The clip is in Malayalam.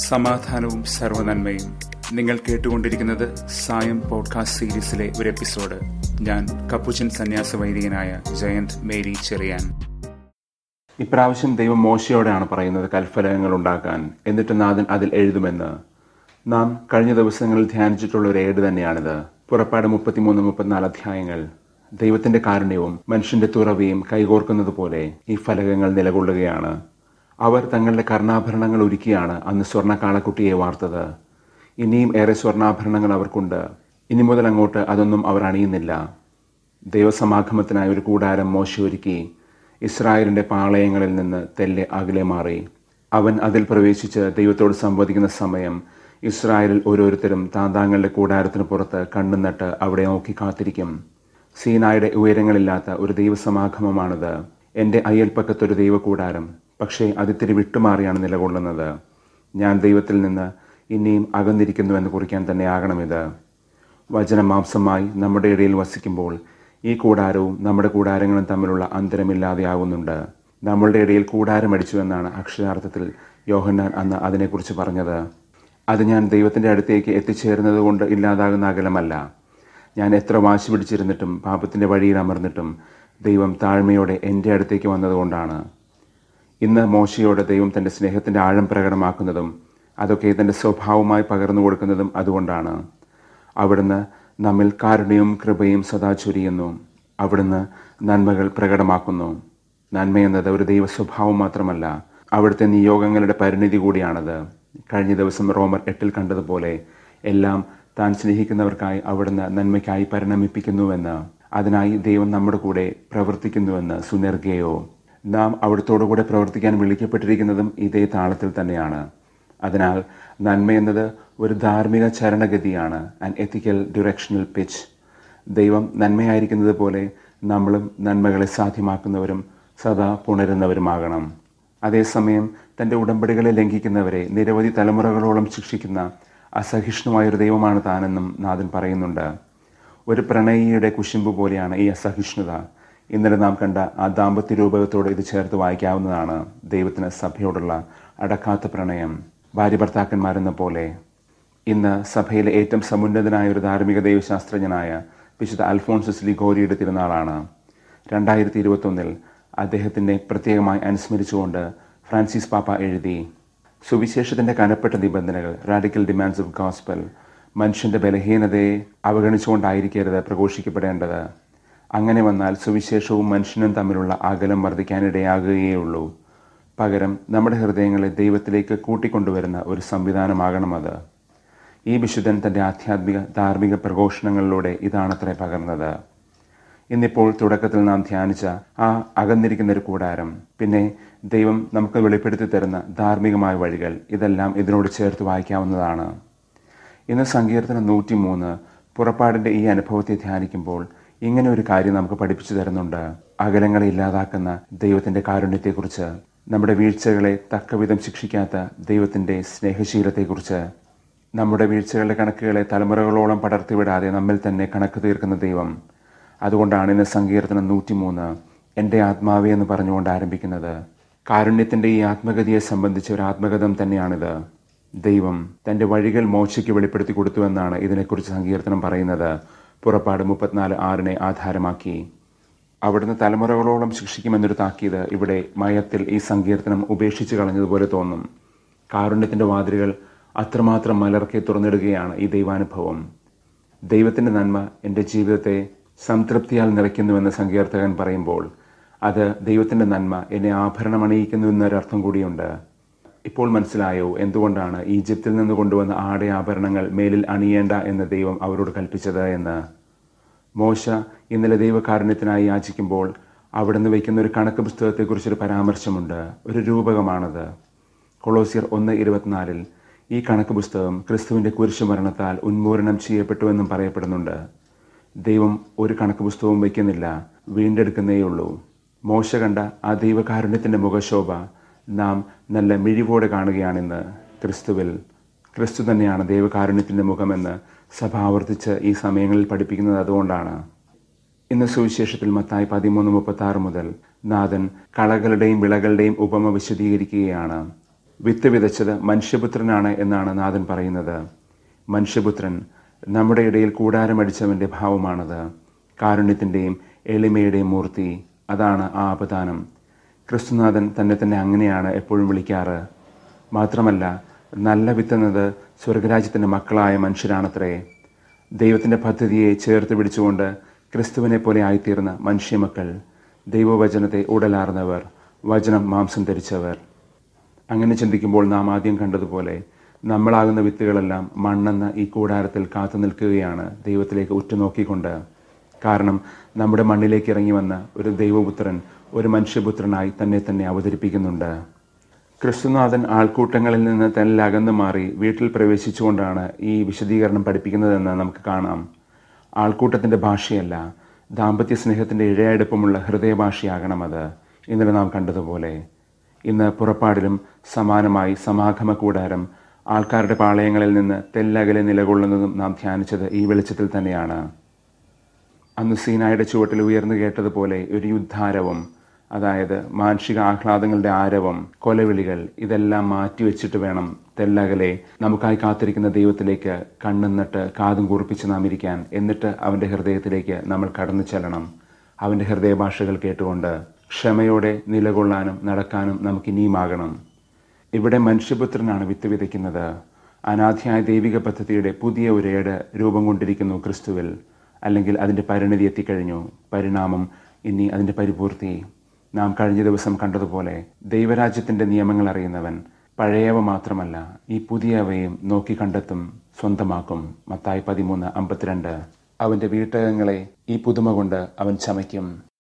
സമാധാനവും സർവനന്മയും നിങ്ങൾ കേട്ടുകൊണ്ടിരിക്കുന്നത് സായം പോഡ്കാസ്റ്റ് സീരീസിലെ ഒരു എപ്പിസോഡ് ഞാൻ കപ്പുച്ചൻ സന്യാസ വൈദികനായ ജയന്ത് മേരി ചെറിയാൻ ഇപ്രാവശ്യം ദൈവം മോശയോടെയാണ് പറയുന്നത് കൽഫലകങ്ങൾ ഉണ്ടാക്കാൻ എന്നിട്ട് നാഥൻ അതിൽ എഴുതുമെന്ന് നാം കഴിഞ്ഞ ദിവസങ്ങളിൽ ധ്യാനിച്ചിട്ടുള്ള ഒരു ഏട് തന്നെയാണിത് പുറപ്പാട് മുപ്പത്തിമൂന്ന് മുപ്പത്തിനാല് അധ്യായങ്ങൾ ദൈവത്തിന്റെ കാരുണ്യവും മനുഷ്യന്റെ തുറവിയും കൈകോർക്കുന്നത് പോലെ ഈ ഫലകങ്ങൾ നിലകൊള്ളുകയാണ് അവർ തങ്ങളുടെ കർണാഭരണങ്ങൾ ഒരുക്കിയാണ് അന്ന് സ്വർണ്ണ കാളക്കുട്ടിയെ വാർത്തത് ഇനിയും ഏറെ സ്വർണ്ണാഭരണങ്ങൾ അവർക്കുണ്ട് ഇനി മുതൽ അങ്ങോട്ട് അതൊന്നും അവർ അണിയുന്നില്ല ദൈവസമാഗമത്തിനായി ഒരു കൂടാരം മോശ ഒരുക്കി ഇസ്രായേലിന്റെ പാളയങ്ങളിൽ നിന്ന് തെല്ലെ അകലെ മാറി അവൻ അതിൽ പ്രവേശിച്ച് ദൈവത്തോട് സംവദിക്കുന്ന സമയം ഇസ്രായേലിൽ ഓരോരുത്തരും താന്താങ്ങളുടെ കൂടാരത്തിന് പുറത്ത് കണ്ണുനട്ട് അവിടെ നോക്കി കാത്തിരിക്കും സീനായുടെ ഉയരങ്ങളില്ലാത്ത ഒരു ദൈവസമാഗമമാണിത് എൻ്റെ അയൽപ്പക്കത്തൊരു ദൈവകൂടാരം പക്ഷേ അതിത്തിരി വിട്ടുമാറിയാണ് നിലകൊള്ളുന്നത് ഞാൻ ദൈവത്തിൽ നിന്ന് ഇനിയും അകന്നിരിക്കുന്നുവെന്ന് കുറിക്കാൻ തന്നെയാകണം ഇത് വചനമാംസമായി നമ്മുടെ ഇടയിൽ വസിക്കുമ്പോൾ ഈ കൂടാരവും നമ്മുടെ കൂടാരങ്ങളും തമ്മിലുള്ള അന്തരമില്ലാതെയാകുന്നുണ്ട് നമ്മളുടെ ഇടയിൽ കൂടാരം അടിച്ചു എന്നാണ് അക്ഷരാർത്ഥത്തിൽ യോഹന്നാൻ അന്ന് അതിനെക്കുറിച്ച് പറഞ്ഞത് അത് ഞാൻ ദൈവത്തിൻ്റെ അടുത്തേക്ക് എത്തിച്ചേരുന്നത് കൊണ്ട് ഇല്ലാതാകുന്ന അകലമല്ല ഞാൻ എത്ര വാശി പിടിച്ചിരുന്നിട്ടും പാപത്തിൻ്റെ വഴിയിൽ അമർന്നിട്ടും ദൈവം താഴ്മയോടെ എൻ്റെ അടുത്തേക്ക് വന്നതുകൊണ്ടാണ് ഇന്ന് മോശയോട് ദൈവം തൻ്റെ സ്നേഹത്തിൻ്റെ ആഴം പ്രകടമാക്കുന്നതും അതൊക്കെ തൻ്റെ സ്വഭാവമായി പകർന്നു കൊടുക്കുന്നതും അതുകൊണ്ടാണ് അവിടുന്ന് നമ്മിൽ കാരുണ്യവും കൃപയും സദാ ചൊരിയുന്നു അവിടുന്ന് നന്മകൾ പ്രകടമാക്കുന്നു നന്മയെന്നത് ഒരു ദൈവ സ്വഭാവം മാത്രമല്ല അവിടുത്തെ നിയോഗങ്ങളുടെ പരിണിതി കൂടിയാണത് കഴിഞ്ഞ ദിവസം റോമർ എട്ടിൽ കണ്ടതുപോലെ എല്ലാം താൻ സ്നേഹിക്കുന്നവർക്കായി അവിടുന്ന് നന്മയ്ക്കായി പരിണമിപ്പിക്കുന്നുവെന്ന് അതിനായി ദൈവം നമ്മുടെ കൂടെ പ്രവർത്തിക്കുന്നുവെന്ന് സുനർഗയോ നാം അവിടുത്തോടുകൂടെ പ്രവർത്തിക്കാൻ വിളിക്കപ്പെട്ടിരിക്കുന്നതും ഇതേ താളത്തിൽ തന്നെയാണ് അതിനാൽ നന്മയെന്നത് ഒരു ധാർമ്മിക ചരണഗതിയാണ് ആൻ എത്തിക്കൽ ഡിറക്ഷണൽ പിച്ച് ദൈവം നന്മയായിരിക്കുന്നത് പോലെ നമ്മളും നന്മകളെ സാധ്യമാക്കുന്നവരും സദാ പുണരുന്നവരുമാകണം അതേസമയം തൻ്റെ ഉടമ്പടികളെ ലംഘിക്കുന്നവരെ നിരവധി തലമുറകളോളം ശിക്ഷിക്കുന്ന അസഹിഷ്ണുമായൊരു ദൈവമാണ് താനെന്നും നാഥൻ പറയുന്നുണ്ട് ഒരു പ്രണയിയുടെ കുശിമ്പ് പോലെയാണ് ഈ അസഹിഷ്ണുത ഇന്നലെ നാം കണ്ട ആ ദാമ്പത്യ രൂപകത്തോട് ഇത് ചേർത്ത് വായിക്കാവുന്നതാണ് ദൈവത്തിന് സഭയോടുള്ള അടക്കാത്ത പ്രണയം ഭാര്യ ഭർത്താക്കന്മാരെന്ന പോലെ ഇന്ന് സഭയിലെ ഏറ്റവും സമുന്നതനായ ഒരു ധാർമ്മിക ദൈവശാസ്ത്രജ്ഞനായ വിശുദ്ധ അൽഫോൺസസ് ലിഗോരിയുടെ തിരുനാളാണ് രണ്ടായിരത്തി ഇരുപത്തൊന്നിൽ അദ്ദേഹത്തിനെ പ്രത്യേകമായി അനുസ്മരിച്ചുകൊണ്ട് ഫ്രാൻസിസ് പാപ്പ എഴുതി സുവിശേഷത്തിന്റെ കനപ്പെട്ട നിബന്ധനകൾ റാഡിക്കൽ ഡിമാൻഡ്സ് ഓഫ് ഗോസ്പൽ മനുഷ്യന്റെ ബലഹീനതയെ അവഗണിച്ചുകൊണ്ടായിരിക്കരുത് പ്രഘോഷിക്കപ്പെടേണ്ടത് അങ്ങനെ വന്നാൽ സുവിശേഷവും മനുഷ്യനും തമ്മിലുള്ള അകലം വർദ്ധിക്കാനിടയാകുകയുള്ളൂ പകരം നമ്മുടെ ഹൃദയങ്ങളെ ദൈവത്തിലേക്ക് കൂട്ടിക്കൊണ്ടുവരുന്ന ഒരു സംവിധാനമാകണം അത് ഈ വിശുദ്ധൻ തൻ്റെ ആധ്യാത്മിക ധാർമ്മിക പ്രഘോഷണങ്ങളിലൂടെ ഇതാണത്രേ പകർന്നത് ഇന്നിപ്പോൾ തുടക്കത്തിൽ നാം ധ്യാനിച്ച ആ അകന്നിരിക്കുന്ന ഒരു കൂടാരം പിന്നെ ദൈവം നമുക്ക് വെളിപ്പെടുത്തി തരുന്ന ധാർമ്മികമായ വഴികൾ ഇതെല്ലാം ഇതിനോട് ചേർത്ത് വായിക്കാവുന്നതാണ് ഇന്ന് സങ്കീർത്തനം നൂറ്റിമൂന്ന് പുറപ്പാടിൻ്റെ ഈ അനുഭവത്തെ ധ്യാനിക്കുമ്പോൾ ഇങ്ങനെ ഒരു കാര്യം നമുക്ക് പഠിപ്പിച്ചു തരുന്നുണ്ട് അകലങ്ങളെ ഇല്ലാതാക്കുന്ന ദൈവത്തിൻ്റെ കാരുണ്യത്തെക്കുറിച്ച് നമ്മുടെ വീഴ്ചകളെ തക്കവിധം ശിക്ഷിക്കാത്ത ദൈവത്തിൻ്റെ സ്നേഹശീലത്തെക്കുറിച്ച് നമ്മുടെ വീഴ്ചകളുടെ കണക്കുകളെ തലമുറകളോളം പടർത്തിവിടാതെ നമ്മിൽ തന്നെ കണക്ക് തീർക്കുന്ന ദൈവം അതുകൊണ്ടാണ് ഇന്ന് സങ്കീർത്തനം നൂറ്റിമൂന്ന് എൻ്റെ ആത്മാവേ എന്ന് പറഞ്ഞുകൊണ്ട് ആരംഭിക്കുന്നത് കാരുണ്യത്തിൻ്റെ ഈ ആത്മഗതിയെ സംബന്ധിച്ച ഒരു ആത്മഗതം തന്നെയാണിത് ദൈവം തൻ്റെ വഴികൾ മോശയ്ക്ക് വെളിപ്പെടുത്തി കൊടുത്തുവെന്നാണ് ഇതിനെക്കുറിച്ച് സങ്കീർത്തനം പറയുന്നത് പുറപ്പാട് മുപ്പത്തിനാല് ആറിനെ ആധാരമാക്കി അവിടുന്ന് തലമുറകളോളം ശിക്ഷിക്കുമെന്നൊരു താക്കീത് ഇവിടെ മയത്തിൽ ഈ സങ്കീർത്തനം ഉപേക്ഷിച്ച് കളഞ്ഞതുപോലെ തോന്നും കാരുണ്യത്തിൻ്റെ വാതിലുകൾ അത്രമാത്രം മലർക്കെ തുറന്നിടുകയാണ് ഈ ദൈവാനുഭവം ദൈവത്തിൻ്റെ നന്മ എൻ്റെ ജീവിതത്തെ സംതൃപ്തിയാൽ നിറയ്ക്കുന്നുവെന്ന് സങ്കീർത്തകൻ പറയുമ്പോൾ അത് ദൈവത്തിൻ്റെ നന്മ എന്നെ ആഭരണം അണിയിക്കുന്നു എന്നൊരർത്ഥം കൂടിയുണ്ട് ഇപ്പോൾ മനസ്സിലായോ എന്തുകൊണ്ടാണ് ഈജിപ്തിൽ നിന്ന് കൊണ്ടുവന്ന ആടെ ആഭരണങ്ങൾ മേലിൽ അണിയേണ്ട എന്ന് ദൈവം അവരോട് കൽപ്പിച്ചത് എന്ന് മോശ ഇന്നലെ ദൈവകാരുണ്യത്തിനായി യാചിക്കുമ്പോൾ അവിടുന്ന് വയ്ക്കുന്ന ഒരു കണക്ക് പുസ്തകത്തെക്കുറിച്ചൊരു പരാമർശമുണ്ട് ഒരു രൂപകമാണത് കൊളോസിയർ ഒന്ന് ഇരുപത്തിനാലിൽ ഈ കണക്ക് പുസ്തകം ക്രിസ്തുവിൻ്റെ കുരിശുമരണത്താൽ ഉന്മൂലനം ചെയ്യപ്പെട്ടുവെന്നും പറയപ്പെടുന്നുണ്ട് ദൈവം ഒരു കണക്ക് പുസ്തകവും വയ്ക്കുന്നില്ല വീണ്ടെടുക്കുന്നേയുള്ളൂ മോശ കണ്ട ആ ദൈവകാരുണ്യത്തിൻ്റെ മുഖശോഭ നാം നല്ല മിഴിവോടെ കാണുകയാണിന്ന് ക്രിസ്തുവിൽ ക്രിസ്തു തന്നെയാണ് ദൈവകാരുണ്യത്തിൻ്റെ മുഖമെന്ന് സഭ ആവർത്തിച്ച് ഈ സമയങ്ങളിൽ പഠിപ്പിക്കുന്നത് അതുകൊണ്ടാണ് ഇന്ന് സുവിശേഷത്തിൽ മത്തായി പതിമൂന്ന് മുപ്പത്തി ആറ് മുതൽ നാഥൻ കളകളുടെയും വിളകളുടെയും ഉപമ വിശദീകരിക്കുകയാണ് വിത്ത് വിതച്ചത് മനുഷ്യപുത്രനാണ് എന്നാണ് നാഥൻ പറയുന്നത് മനുഷ്യപുത്രൻ നമ്മുടെ ഇടയിൽ കൂടാരമടിച്ചവന്റെ ഭാവമാണത് കാരുണ്യത്തിൻ്റെയും എളിമയുടെയും മൂർത്തി അതാണ് ആ അപദാനം ക്രിസ്തുനാഥൻ തന്നെ തന്നെ അങ്ങനെയാണ് എപ്പോഴും വിളിക്കാറ് മാത്രമല്ല നല്ല വിത്തെന്നത് സ്വർഗരാജ്യത്തിൻ്റെ മക്കളായ മനുഷ്യരാണത്രേ ദൈവത്തിൻ്റെ പദ്ധതിയെ ചേർത്ത് പിടിച്ചുകൊണ്ട് ക്രിസ്തുവിനെ പോലെ ആയിത്തീർന്ന മനുഷ്യമക്കൾ ദൈവവചനത്തെ ഉടലാർന്നവർ വചനം മാംസം ധരിച്ചവർ അങ്ങനെ ചിന്തിക്കുമ്പോൾ നാം ആദ്യം കണ്ടതുപോലെ നമ്മളാകുന്ന വിത്തുകളെല്ലാം മണ്ണെന്ന ഈ കൂടാരത്തിൽ കാത്തു നിൽക്കുകയാണ് ദൈവത്തിലേക്ക് ഉറ്റുനോക്കിക്കൊണ്ട് കാരണം നമ്മുടെ മണ്ണിലേക്ക് ഇറങ്ങി വന്ന ഒരു ദൈവപുത്രൻ ഒരു മനുഷ്യപുത്രനായി തന്നെ തന്നെ അവതരിപ്പിക്കുന്നുണ്ട് ക്രിസ്തുനാഥൻ ആൾക്കൂട്ടങ്ങളിൽ നിന്ന് തന്നെ അകന്നു മാറി വീട്ടിൽ പ്രവേശിച്ചുകൊണ്ടാണ് ഈ വിശദീകരണം പഠിപ്പിക്കുന്നതെന്ന് നമുക്ക് കാണാം ആൾക്കൂട്ടത്തിൻ്റെ ഭാഷയല്ല ദാമ്പത്യ സ്നേഹത്തിൻ്റെ ഇഴയെടുപ്പമുള്ള ഹൃദയഭാഷയാകണം അത് ഇന്നലെ നാം കണ്ടതുപോലെ ഇന്ന് പുറപ്പാടിലും സമാനമായി സമാഗമ കൂടാരം ആൾക്കാരുടെ പാളയങ്ങളിൽ നിന്ന് തെല്ലകലെ നിലകൊള്ളുന്നതും നാം ധ്യാനിച്ചത് ഈ വെളിച്ചത്തിൽ തന്നെയാണ് അന്ന് സീനായുടെ ചുവട്ടിൽ ഉയർന്നു കേട്ടതുപോലെ ഒരു യുദ്ധാരവം അതായത് മാനുഷിക ആഹ്ലാദങ്ങളുടെ ആരവം കൊലവിളികൾ ഇതെല്ലാം മാറ്റിവെച്ചിട്ട് വേണം തെല്ലകലെ നമുക്കായി കാത്തിരിക്കുന്ന ദൈവത്തിലേക്ക് കണ്ണുന്നിട്ട് കാതും കുറിപ്പിച്ച് നാം ഇരിക്കാൻ എന്നിട്ട് അവൻ്റെ ഹൃദയത്തിലേക്ക് നമ്മൾ കടന്നു ചെല്ലണം അവൻ്റെ ഹൃദയഭാഷകൾ കേട്ടുകൊണ്ട് ക്ഷമയോടെ നിലകൊള്ളാനും നടക്കാനും നമുക്ക് ഇനിയുമാകണം ഇവിടെ മനുഷ്യപുത്രനാണ് വിത്ത് വിതയ്ക്കുന്നത് അനാഥ്യായ ദൈവിക പദ്ധതിയുടെ പുതിയ ഒരു ഏട് രൂപം കൊണ്ടിരിക്കുന്നു ക്രിസ്തുവിൽ അല്ലെങ്കിൽ അതിൻ്റെ പരിണിതി എത്തിക്കഴിഞ്ഞു പരിണാമം ഇനി അതിൻ്റെ പരിപൂർത്തി നാം കഴിഞ്ഞ ദിവസം കണ്ടതുപോലെ ദൈവരാജ്യത്തിൻ്റെ നിയമങ്ങൾ അറിയുന്നവൻ പഴയവ മാത്രമല്ല ഈ പുതിയവയും നോക്കി കണ്ടെത്തും സ്വന്തമാക്കും മത്തായി പതിമൂന്ന് അമ്പത്തിരണ്ട് അവൻ്റെ വീട്ടകങ്ങളെ ഈ പുതുമ കൊണ്ട് അവൻ ചമയ്ക്കും